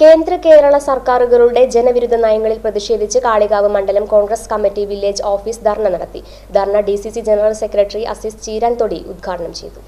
കേന്ദ്ര കേരള സർക്കാരുകളുടെ ജനവിരുദ്ധ നയങ്ങളിൽ പ്രതിഷേധിച്ച് കാളികാവ് മണ്ഡലം Congress committee village office dharna നടത്തി dharna D C C general secretary Azeez Cheeran Thodi ഉദ്ഘാടനം ചെയ്തു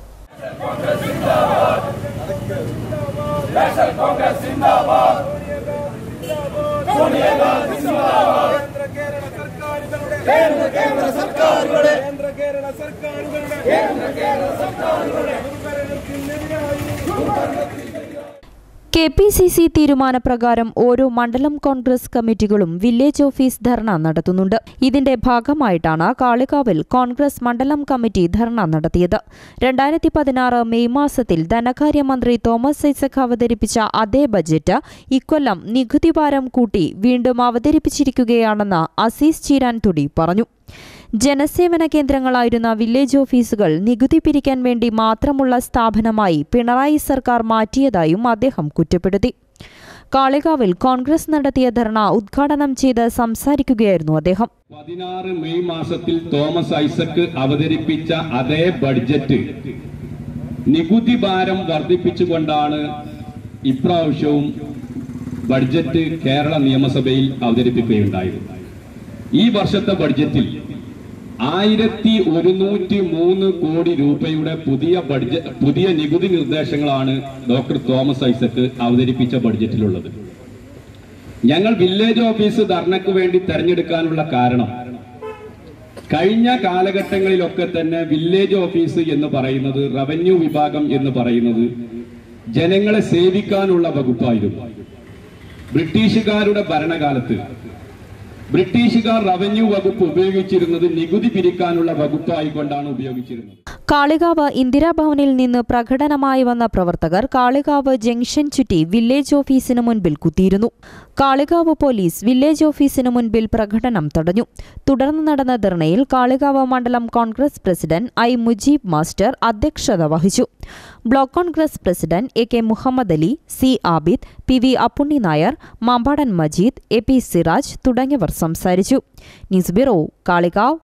കേന്ദ്ര കേരള സർക്കാരുകളുടെ കേന്ദ്ര കേരള സർക്കാരുകളുടെ കേന്ദ്ര കേരള സർക്കാരുകളുടെ ദുർഭരണത്തിനെതിരായി കെ പി സി സി തീരുമാനപ്രകാരം ഓരോ മണ്ഡലം കോൺഗ്രസ് കമ്മിറ്റികളും വില്ലേജ് ഓഫീസ് ധർണ നടത്തുന്നുണ്ട് ഇതിന്റെ ഭാഗമായിട്ടാണ് കാളികാവിൽ കോൺഗ്രസ് മണ്ഡലം കമ്മിറ്റി ധർണ നടത്തിയത് രണ്ടായിരത്തി പതിനാറ് മെയ് മാസത്തിൽ ധനകാര്യമന്ത്രി തോമസ് ഐസക് അവതരിപ്പിച്ച അതേ ബജറ്റ് ഇക്കൊല്ലം നികുതി ഭാരം കൂട്ടി വീണ്ടും അവതരിപ്പിച്ചിരിക്കുകയാണെന്ന് അസീസ് ചീരാൻ തുടി പറഞ്ഞു ജനസേവന കേന്ദ്രങ്ങളായിരുന്ന വില്ലേജ് ഓഫീസുകൾ നികുതി പിരിക്കാൻ വേണ്ടി മാത്രമുള്ള സ്ഥാപനമായി പിണറായി സർക്കാർ മാറ്റിയതായും അദ്ദേഹം കുറ്റപ്പെടുത്തി കാളികാവിൽ കോൺഗ്രസ് നടത്തിയ ധർണ ഉദ്ഘാടനം ചെയ്ത് സംസാരിക്കുകയായിരുന്നു അദ്ദേഹം പതിനാറ് മെയ് മാസത്തിൽ തോമസ് ഐസക്ക് അവതരിപ്പിച്ച അതേ ബഡ്ജറ്റ് നികുതി ഭാരം വർദ്ധിപ്പിച്ചുകൊണ്ടാണ് ഇപ്രാവശ്യവും ബഡ്ജറ്റ് കേരള നിയമസഭയിൽ അവതരിപ്പിക്കുകയുണ്ടായത് ഈ വർഷത്തെ ബഡ്ജറ്റിൽ ആയിരത്തി ഒരുന്നൂറ്റി മൂന്ന് കോടി രൂപയുടെ പുതിയ ബഡ്ജറ്റ് പുതിയ നികുതി നിർദ്ദേശങ്ങളാണ് ഡോക്ടർ തോമസ് ഐസക്ക് അവതരിപ്പിച്ച ബഡ്ജറ്റിലുള്ളത് ഞങ്ങൾ വില്ലേജ് ഓഫീസ് ധർണയ്ക്ക് വേണ്ടി തെരഞ്ഞെടുക്കാനുള്ള കാരണം കഴിഞ്ഞ കാലഘട്ടങ്ങളിലൊക്കെ തന്നെ വില്ലേജ് ഓഫീസ് എന്ന് പറയുന്നത് റവന്യൂ വിഭാഗം എന്ന് പറയുന്നത് ജനങ്ങളെ സേവിക്കാനുള്ള വകുപ്പായിരുന്നു ബ്രിട്ടീഷുകാരുടെ ഭരണകാലത്ത് ബ്രിട്ടീഷുകാർ റവന്യൂ വകുപ്പ് ഉപയോഗിച്ചിരുന്നത് നികുതി പിരിക്കാനുള്ള വകുപ്പായിക്കൊണ്ടാണ് ഉപയോഗിച്ചിരുന്നത് കാളികാവ് ഇന്ദിരാഭവനിൽ നിന്ന് പ്രകടനമായി വന്ന പ്രവർത്തകർ കാളികാവ് ജംഗ്ഷൻ ചുറ്റി വില്ലേജ് ഓഫീസിന് മുൻപിൽ കുത്തിയിരുന്നു കാളികാവ് പോലീസ് വില്ലേജ് ഓഫീസിന് മുൻപിൽ പ്രകടനം തടഞ്ഞു തുടർന്ന് നടന്ന ധർണയിൽ കാളികാവ് മണ്ഡലം Congress president I Mujeeb master അധ്യക്ഷത വഹിച്ചു block Congress president A K Muhammad Ali C Abid P V Appunni Nair Mampadan Majeed A P Siraj തുടങ്ങിയവർ സംസാരിച്ചു ന്യൂസ് ബ്യൂറോ കാളികാവ്